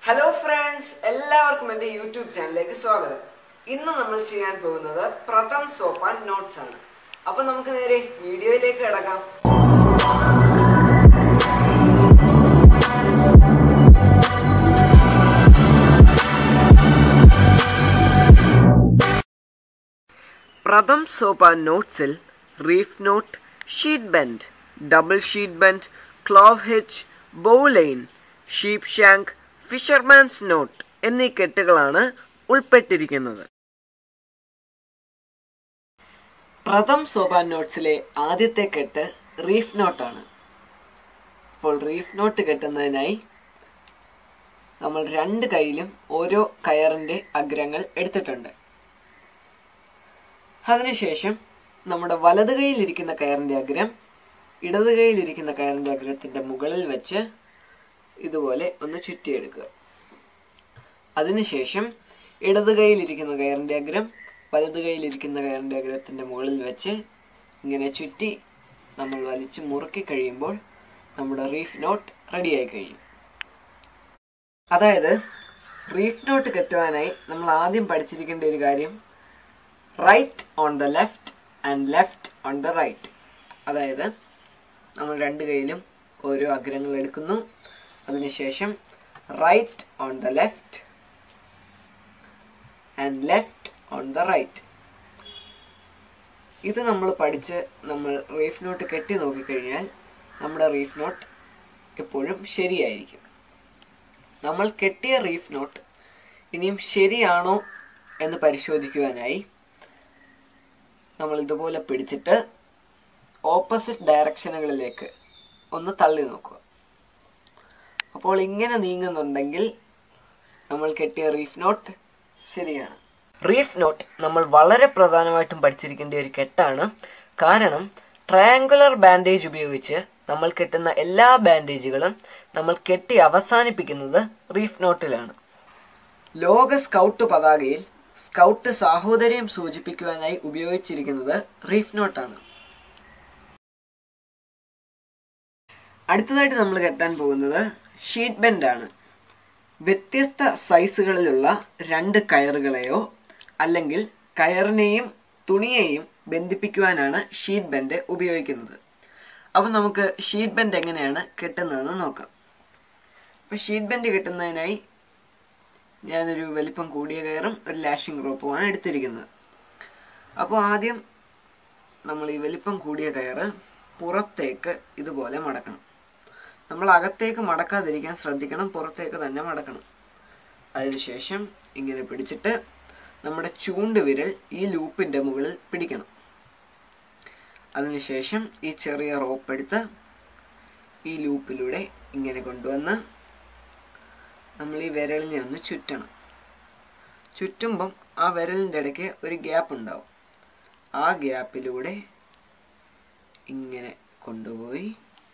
hello friends എല്ലാവർക്കും എൻ്റെ YouTube ചാനലിലേക്ക് സ്വാഗതം ഇന്ന് നമ്മൾ ചെയ്യാൻ പോകുന്നത് പ്രഥം സോപ്പാൻ നോട്ട്സ് ആണ് അപ്പൊ നമുക്ക് നേരെ വീഡിയോയിലേക്ക് കിടക്കാം പ്രഥം സോപ്പാൻ നോട്ട്സിൽ reef knot sheet bend double sheet bend clove hitch bowline sheepshank fisherman's knot എന്നീ കെട്ടുകളാണ് ഉൾപ്പെട്ടിരിക്കുന്നത് പ്രഥം സോപാൻ നോട്ട്സിലെ ആദ്യത്തെ കെട്ട് റീഫ് നോട്ടാണ് അപ്പോൾ റീഫ് നോട്ട് കെട്ടുന്നതിനായി നമ്മൾ രണ്ട് കൈയിലും ഓരോ കയറിന്റെ അഗ്രങ്ങൾ എടുത്തിട്ടുണ്ട് അതിനുശേഷം നമ്മുടെ വലത് കൈയിലിരിക്കുന്ന കയറിന്റെ അഗ്രം ഇടത് കൈയിലിരിക്കുന്ന കയറിന്റെ അഗ്രത്തിന്റെ മുകളിൽ വെച്ച് ഇതുപോലെ ഒന്ന് ചുറ്റിയെടുക്കുക അതിനുശേഷം ഇടത് കൈയിലിരിക്കുന്ന കയറിന്റെ അഗ്രം വലത് കൈയിലിരിക്കുന്ന കയറിന്റെ അഗ്രത്തിന്റെ മുകളിൽ വെച്ച് ഇങ്ങനെ ചുറ്റി നമ്മൾ വലിച്ച് മുറുക്കി കഴിയുമ്പോൾ നമ്മുടെ റീഫ് നോട്ട് റെഡിയായി കഴിയും അതായത് റീഫ് നോട്ട് കെട്ടുവാനായി നമ്മൾ ആദ്യം പഠിച്ചിരിക്കേണ്ട ഒരു കാര്യം right on the left and left on the right അതായത് നമ്മൾ രണ്ട് കൈയിലും ഓരോ അഗ്രങ്ങൾ എടുക്കുന്നു അതിനുശേഷം right on the left and left on the right ഇത് നമ്മൾ പഠിച്ച് നമ്മൾ റീഫ് നോട്ട് കെട്ടി നോക്കിക്കഴിഞ്ഞാൽ നമ്മുടെ റീഫ് നോട്ട് എപ്പോഴും ശരിയായിരിക്കും നമ്മൾ കെട്ടിയ റീഫ് നോട്ട് ഇനിയും ശരിയാണോ എന്ന് പരിശോധിക്കുവാനായി നമ്മൾ ഇതുപോലെ പിടിച്ചിട്ട് ഓപ്പോസിറ്റ് ഡയറക്ഷനുകളിലേക്ക് ഒന്ന് തള്ളി നോക്കുക അപ്പോൾ ഇങ്ങനെ നീങ്ങുന്നുണ്ടെങ്കിൽ നമ്മൾ കെട്ടിയ റീഫ് നോട്ട് ശരിയാണ് റീഫ് നോട്ട് നമ്മൾ വളരെ പ്രധാനമായിട്ടും പഠിച്ചിരിക്കേണ്ട ഒരു കെട്ടാണ് കാരണം ട്രയാങ്കുലർ ബാൻഡേജ് ഉപയോഗിച്ച് നമ്മൾ കെട്ടുന്ന എല്ലാ ബാൻഡേജുകളും നമ്മൾ കെട്ടി അവസാനിപ്പിക്കുന്നത് റീഫ് നോട്ടിലാണ് ലോക സ്കൗട്ട് പതാകയിൽ സ്കൗട്ട് സാഹോദര്യം സൂചിപ്പിക്കുവാനായി ഉപയോഗിച്ചിരിക്കുന്നത് റീഫ് നോട്ടാണ് അടുത്തതായിട്ട് നമ്മൾ കെട്ടാൻ പോകുന്നത് ഷീറ്റ് ബെൻഡ് ആണ് വ്യത്യസ്ത സൈസുകളിലുള്ള രണ്ട് കയറുകളെയോ അല്ലെങ്കിൽ കയറിനെയും തുണിയെയും ബന്ധിപ്പിക്കുവാനാണ് ഷീറ്റ് ബെൻഡ് ഉപയോഗിക്കുന്നത് അപ്പോൾ നമുക്ക് ഷീറ്റ് ബെൻഡ് എങ്ങനെയാണ് കെട്ടുന്നതെന്ന് നോക്കാം അപ്പോൾ ഷീറ്റ് ബെൻഡ് കെട്ടുന്നതിനായി ഞാനൊരു വലിപ്പം കൂടിയ കയറും ഒരു ലാഷിംഗ് റോപ്പുമാണ് എടുത്തിരിക്കുന്നത് അപ്പോൾ ആദ്യം നമ്മൾ ഈ വലിപ്പം കൂടിയ കയറ് പുറത്തേക്ക് ഇതുപോലെ മടക്കണം നമ്മൾ അകത്തേക്ക് മടക്കാതിരിക്കാൻ ശ്രദ്ധിക്കണം പുറത്തേക്ക് തന്നെ മടക്കണം അതിനുശേഷം ഇങ്ങനെ പിടിച്ചിട്ട് നമ്മുടെ ചൂണ്ടുവിരൽ ഈ ലൂപ്പിന്റെ മുകളിൽ പിടിക്കണം അതിനുശേഷം ഈ ചെറിയ റോപ്പ് എടുത്ത് ഈ ലൂപ്പിലൂടെ ഇങ്ങനെ കൊണ്ടുവന്ന് നമ്മൾ ഈ വിരലിനെ ഒന്ന് ചുറ്റണം ചുറ്റുമ്പം ആ വിരലിൻ്റെ ഇടയ്ക്ക് ഒരു ഗ്യാപ്പ് ഉണ്ടാവും ആ ഗ്യാപ്പിലൂടെ ഇങ്ങനെ കൊണ്ടുപോയി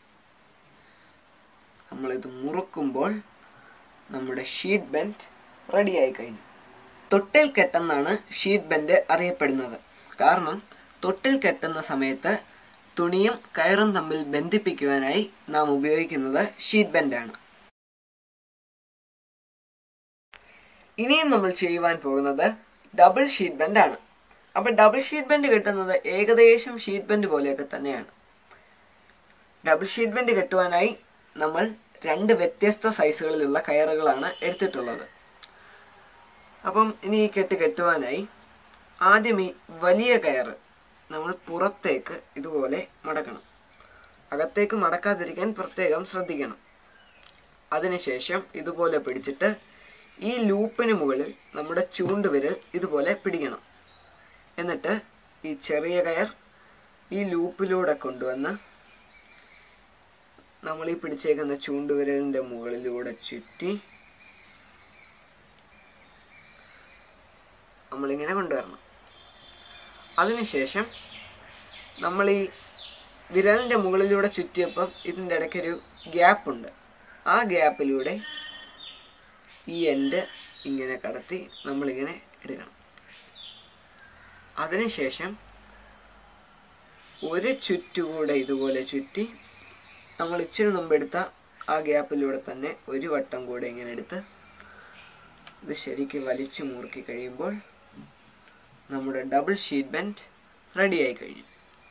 നമ്മളിത് മുറുക്കുമ്പോൾ നമ്മുടെ ഷീറ്റ് ബെൻഡ് റെഡിയായി കഴിഞ്ഞു തൊട്ടിൽ കെട്ടെന്നാണ് ഷീറ്റ് ബെൻഡ് അറിയപ്പെടുന്നത് കാരണം തൊട്ടിൽ കെട്ടുന്ന സമയത്ത് തുണിയും കയറും തമ്മിൽ ബന്ധിപ്പിക്കുവാനായി നാം ഉപയോഗിക്കുന്നത് ഷീറ്റ് ബെൻഡാണ് ഇനിയും നമ്മൾ ചെയ്യുവാൻ പോകുന്നത് ഡബിൾ ഷീറ്റ് ബെൻഡ് ആണ് അപ്പൊ ഡബിൾ ഷീറ്റ് ബെൻഡ് കെട്ടുന്നത് ഏകദേശം ഷീറ്റ് ബെൻഡ് പോലെയൊക്കെ തന്നെയാണ് ഡബിൾ ഷീറ്റ് ബെൻഡ് കെട്ടുവാനായി നമ്മൾ രണ്ട് വ്യത്യസ്ത സൈസുകളിലുള്ള കയറുകളാണ് എടുത്തിട്ടുള്ളത് അപ്പം ഇനി ഈ കെട്ട് കെട്ടുവാനായി ആദ്യം ഈ വലിയ കയറ് നമ്മൾ പുറത്തേക്ക് ഇതുപോലെ മടക്കണം അകത്തേക്ക് മടക്കാതിരിക്കാൻ പ്രത്യേകം ശ്രദ്ധിക്കണം അതിനുശേഷം ഇതുപോലെ പിടിച്ചിട്ട് ഈ ലൂപ്പിന് മുകളിൽ നമ്മുടെ ചൂണ്ടുവിരൽ ഇതുപോലെ പിടിക്കണം എന്നിട്ട് ഈ ചെറിയ കയർ ഈ ലൂപ്പിലൂടെ കൊണ്ടുവന്ന് നമ്മൾ ഈ പിടിച്ചേക്കുന്ന ചൂണ്ടുവിരലിന്റെ മുകളിലൂടെ ചുറ്റി നമ്മളിങ്ങനെ കൊണ്ടുവരണം അതിനുശേഷം നമ്മൾ ഈ വിരലിന്റെ മുകളിലൂടെ ചുറ്റിയപ്പം ഇതിൻ്റെ ഇടയ്ക്കൊരു ഗ്യാപ്പ് ഉണ്ട് ആ ഗ്യാപ്പിലൂടെ ഈ എൻഡ് ഇങ്ങനെ കടത്തി നമ്മളിങ്ങനെ എടുക്കണം അതിനുശേഷം ഒരു ചുറ്റുകൂടെ ഇതുപോലെ ചുറ്റി നമ്മൾ ഇച്ചിരി മുമ്പ് എടുത്ത ആ ഗ്യാപ്പിലൂടെ തന്നെ ഒരു വട്ടം കൂടെ ഇങ്ങനെ എടുത്ത് ഇത് ശരിക്കും വലിച്ചു മുറുക്കി കഴിയുമ്പോൾ നമ്മുടെ ഡബിൾ ഷീറ്റ് ബെൻഡ് റെഡിയായി കഴിഞ്ഞു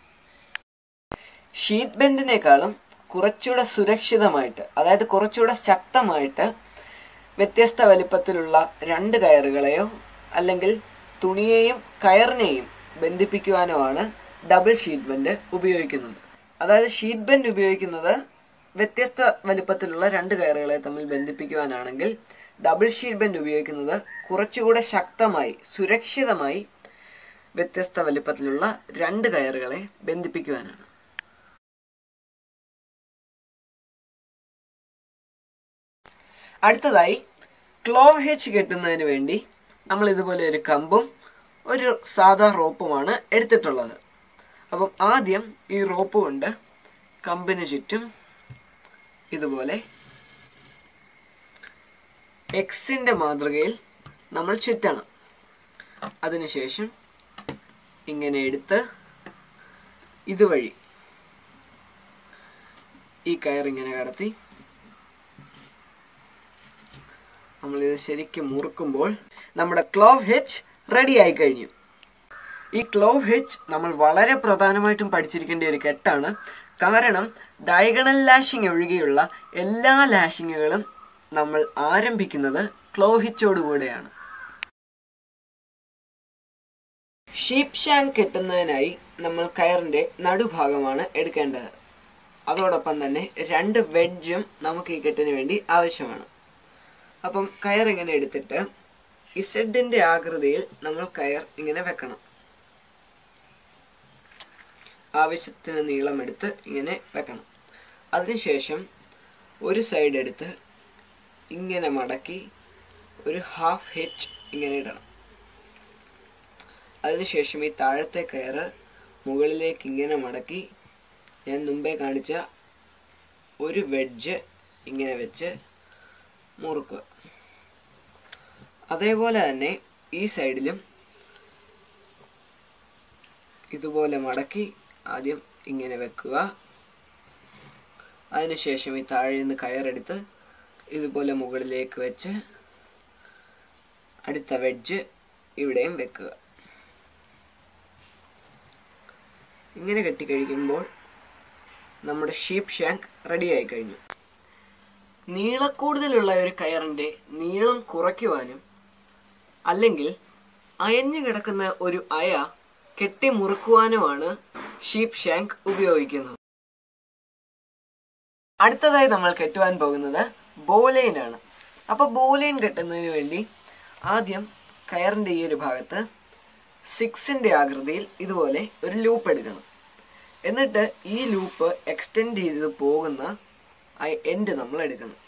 ഷീറ്റ് ബെൻഡിനേക്കാളും കുറച്ചുകൂടെ സുരക്ഷിതമായിട്ട് അതായത് കുറച്ചുകൂടെ ശക്തമായിട്ട് വ്യത്യസ്ത വലിപ്പത്തിലുള്ള രണ്ട് കയറുകളെയോ അല്ലെങ്കിൽ തുണിയെയും കയറിനെയും ബന്ധിപ്പിക്കുവാനോ ആണ് ഡബിൾ ഷീറ്റ് ബെൻഡ് ഉപയോഗിക്കുന്നത് അതായത് ഷീറ്റ് ബെൻഡ് ഉപയോഗിക്കുന്നത് വ്യത്യസ്ത വലിപ്പത്തിലുള്ള രണ്ട് കയറുകളെ തമ്മിൽ ബന്ധിപ്പിക്കുവാനാണെങ്കിൽ ഡബിൾ ഷീറ്റ് ബെൻഡ് ഉപയോഗിക്കുന്നത് കുറച്ചുകൂടെ ശക്തമായി സുരക്ഷിതമായി വ്യത്യസ്ത വലിപ്പത്തിലുള്ള രണ്ട് കയറുകളെ ബന്ധിപ്പിക്കുവാനാണ് അടുത്തതായി ക്ലോവ് ഹെച്ച് കെട്ടുന്നതിന് വേണ്ടി നമ്മൾ ഇതുപോലെ ഒരു കമ്പും ഒരു സാധാ റോപ്പുമാണ് എടുത്തിട്ടുള്ളത് അപ്പം ആദ്യം ഈ റോപ്പ് കൊണ്ട് കമ്പിന് ചുറ്റും ഇതുപോലെ എക്സിന്റെ മാതൃകയിൽ നമ്മൾ ചുറ്റണം അതിനുശേഷം ഇങ്ങനെ എടുത്ത് ഇതുവഴി ഈ കയറിങ്ങനെ കടത്തി നമ്മൾ ഇത് ശരിക്കും മുറുക്കുമ്പോൾ നമ്മുടെ ക്ലോവ് ഹെച്ച് റെഡി ആയി കഴിഞ്ഞു ഈ ക്ലോവ് ഹെച്ച് നമ്മൾ വളരെ പ്രധാനമായിട്ടും പഠിച്ചിരിക്കേണ്ട ഒരു കെട്ടാണ് കാരണം ഡയഗണൽ ലാഷിംഗ് ഒഴികെയുള്ള എല്ലാ ലാഷിങ്ങുകളും നമ്മൾ ആരംഭിക്കുന്നത് ക്ലോവ് ഹിച്ചോടുകൂടെയാണ് ഷീപ്പ് ഷാങ്ക് കെട്ടുന്നതിനായി നമ്മൾ കയറിന്റെ നടുഭാഗമാണ് എടുക്കേണ്ടത് അതോടൊപ്പം തന്നെ രണ്ട് വെഡ്ജും നമുക്ക് ഈ കെട്ടിന് വേണ്ടി ആവശ്യമാണ് അപ്പം കയർ ഇങ്ങനെ എടുത്തിട്ട് ഇസഡിന്റെ ആകൃതിയിൽ നമ്മൾ കയർ ഇങ്ങനെ വെക്കണം ആവശ്യത്തിന് നീളം എടുത്ത് ഇങ്ങനെ വെക്കണം അതിനുശേഷം ഒരു സൈഡ് എടുത്ത് ഇങ്ങനെ മടക്കി ഒരു ഹാഫ് ഹെച്ച് ഇങ്ങനെ ഇടണം അതിനുശേഷം ഈ താഴത്തെ കയറ് മുകളിലേക്ക് ഇങ്ങനെ മടക്കി ഞാൻ മുമ്പേ കാണിച്ച ഒരു വെഡ്ജ് ഇങ്ങനെ വെച്ച് മുറുക്കുക അതേപോലെ തന്നെ ഈ സൈഡിലും ഇതുപോലെ മടക്കി ആദ്യം ഇങ്ങനെ വെക്കുക അതിനുശേഷം ഈ താഴെ നിന്ന് കയറെടുത്ത് ഇതുപോലെ മുകളിലേക്ക് വെച്ച് അടുത്ത വെഡ്ജ് ഇവിടെയും വെക്കുക ഇങ്ങനെ കെട്ടിക്കഴിക്കുമ്പോൾ നമ്മുടെ ഷീപ്പ് ഷാങ്ക് റെഡിയായി കഴിഞ്ഞു നീളക്കൂടുതലുള്ള ഒരു കയറിന്റെ നീളം കുറയ്ക്കുവാനും അല്ലെങ്കിൽ അയഞ്ഞു കിടക്കുന്ന ഒരു അയ കെട്ടി മുറുക്കുവാനുമാണ് ഷീപ്പ് ഷാങ്ക് ഉപയോഗിക്കുന്നത് അടുത്തതായി നമ്മൾ കെട്ടുവാൻ പോകുന്നത് ബോലൈൻ ആണ് അപ്പൊ ബോലൈൻ കെട്ടുന്നതിന് വേണ്ടി ആദ്യം കയറിന്റെ ഈ ഒരു ഭാഗത്ത് സിക്സിന്റെ ആകൃതിയിൽ ഇതുപോലെ ഒരു ലൂപ്പ് എടുക്കണം എന്നിട്ട് ഈ ലൂപ്പ് എക്സ്റ്റെൻഡ് ചെയ്ത് പോകുന്ന എൻഡ് നമ്മൾ എടുക്കണം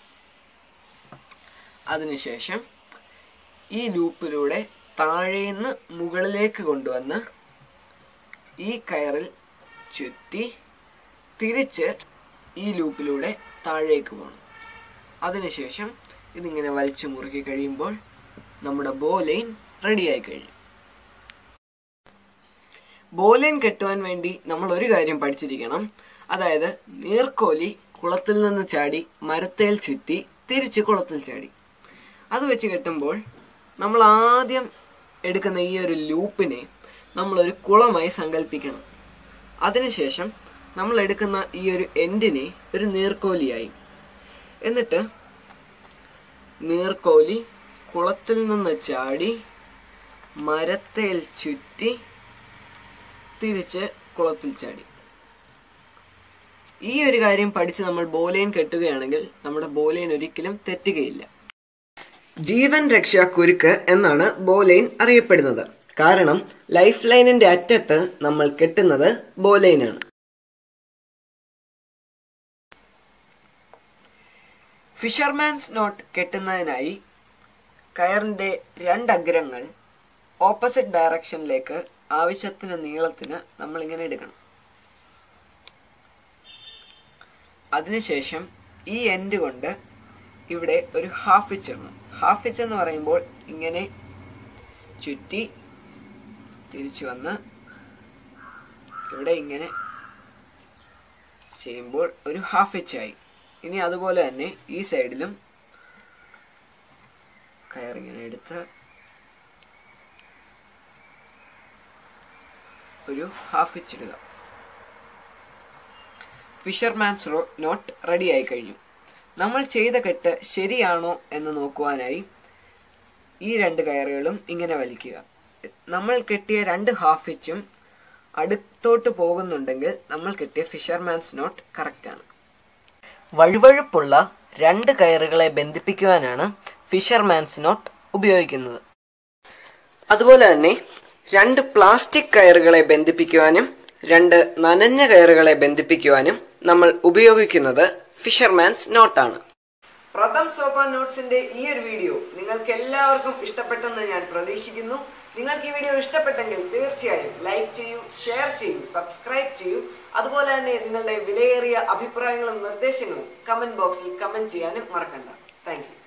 അതിനുശേഷം ഈ ലൂപ്പിലൂടെ താഴേന്ന് മുകളിലേക്ക് കൊണ്ടുവന്ന് ഈ കയറിൽ ചുറ്റി തിരിച്ച് ഈ ലൂപ്പിലൂടെ താഴേക്ക് പോകണം അതിനുശേഷം ഇതിങ്ങനെ വലിച്ചു മുറുക്കി കഴിയുമ്പോൾ നമ്മുടെ ബോലൈൻ റെഡിയായി കഴിഞ്ഞു ബോലൈൻ കെട്ടുവാൻ വേണ്ടി നമ്മൾ ഒരു കാര്യം പഠിച്ചിരിക്കണം അതായത് നീർക്കോലി കുളത്തിൽ നിന്ന് ചാടി മരത്തേൽ ചുറ്റി തിരിച്ച് കുളത്തിൽ ചാടി അത് വെച്ച് കെട്ടുമ്പോൾ നമ്മൾ ആദ്യം എടുക്കുന്ന ഈ ഒരു ലൂപ്പിനെ നമ്മളൊരു കുളമായി സങ്കല്പിക്കണം അതിനുശേഷം നമ്മൾ എടുക്കുന്ന ഈ ഒരു എൻഡിനെ ഒരു നീർക്കോലിയായി എന്നിട്ട് നീർക്കോലി കുളത്തിൽ നിന്ന് ചാടി മരത്തേൽ ചുറ്റി തിരിച്ച് കുളത്തിൽ ചാടി ഈ ഒരു കാര്യം പഠിച്ച് നമ്മൾ ബോലൈൻ കെട്ടുകയാണെങ്കിൽ നമ്മുടെ ബോലൈൻ ഒരിക്കലും തെറ്റുകയില്ല ജീവൻ രക്ഷാ കുരുക്ക് എന്നാണ് ബോലൈൻ അറിയപ്പെടുന്നത് കാരണം ലൈഫ് ലൈനിന്റെ അറ്റത്ത് നമ്മൾ കെട്ടുന്നത് ബോലൈനാണ് ഫിഷർമാൻസ് നോട്ട് കെട്ടുന്നതിനായി കയറിന്റെ രണ്ടഗ്രങ്ങൾ ഓപ്പോസിറ്റ് ഡയറക്ഷനിലേക്ക് ആവശ്യത്തിന് നീളത്തിന് നമ്മൾ ഇങ്ങനെ എടുക്കണം അതിനുശേഷം ഈ എൻഡ് കൊണ്ട് ഇവിടെ ഒരു ഹാഫ് ഇച്ച് ഇടണം ഹാഫ് ഇച്ച് എന്ന് പറയുമ്പോൾ ഇങ്ങനെ ചുറ്റി തിരിച്ചു വന്ന് ഇവിടെ ഇങ്ങനെ ചെയ്യുമ്പോൾ ഒരു ഹാഫ് ഇച്ച് ആയി ഇനി അതുപോലെ തന്നെ ഈ സൈഡിലും കയറിങ്ങനെ എടുത്ത് ഒരു ഹാഫ് ഇച്ച് ഇടുക ഫിഷർമാൻസ് നോട്ട് റെഡി ആയി കഴിഞ്ഞു നമ്മൾ ചെയ്ത കെട്ട് ശരിയാണോ എന്ന് നോക്കുവാനായി ഈ രണ്ട് കയറുകളും ഇങ്ങനെ വലിക്കുക നമ്മൾ കെട്ടിയ രണ്ട് ഹാഫ് ഇച്ചും അടുത്തോട്ട് പോകുന്നുണ്ടെങ്കിൽ നമ്മൾ കെട്ടിയ ഫിഷർമാൻസ് നോട്ട് കറക്റ്റ് ആണ് വഴുവഴുപ്പുള്ള രണ്ട് കയറുകളെ ബന്ധിപ്പിക്കുവാനാണ് ഫിഷർമാൻസ് നോട്ട് ഉപയോഗിക്കുന്നത് അതുപോലെ തന്നെ രണ്ട് പ്ലാസ്റ്റിക് കയറുകളെ ബന്ധിപ്പിക്കുവാനും രണ്ട് നനഞ്ഞ കയറുകളെ ബന്ധിപ്പിക്കുവാനും നമ്മൾ ഉപയോഗിക്കുന്നത് ഫിഷർമാൻസ് നോട്ടാണ് പ്രഥം സോപ്പാൻ നോട്ട്സിന്റെ ഈ ഒരു വീഡിയോ നിങ്ങൾക്ക് എല്ലാവർക്കും ഇഷ്ടപ്പെട്ടെന്ന് ഞാൻ പ്രതീക്ഷിക്കുന്നു നിങ്ങൾക്ക് ഈ വീഡിയോ ഇഷ്ടപ്പെട്ടെങ്കിൽ തീർച്ചയായും ലൈക്ക് ചെയ്യൂ ഷെയർ ചെയ്യൂ സബ്സ്ക്രൈബ് ചെയ്യൂ അതുപോലെ തന്നെ നിങ്ങളുടെ വിലയേറിയ അഭിപ്രായങ്ങളും നിർദ്ദേശങ്ങളും കമന്റ് ബോക്സിൽ കമന്റ് ചെയ്യാനും മറക്കണ്ട താങ്ക്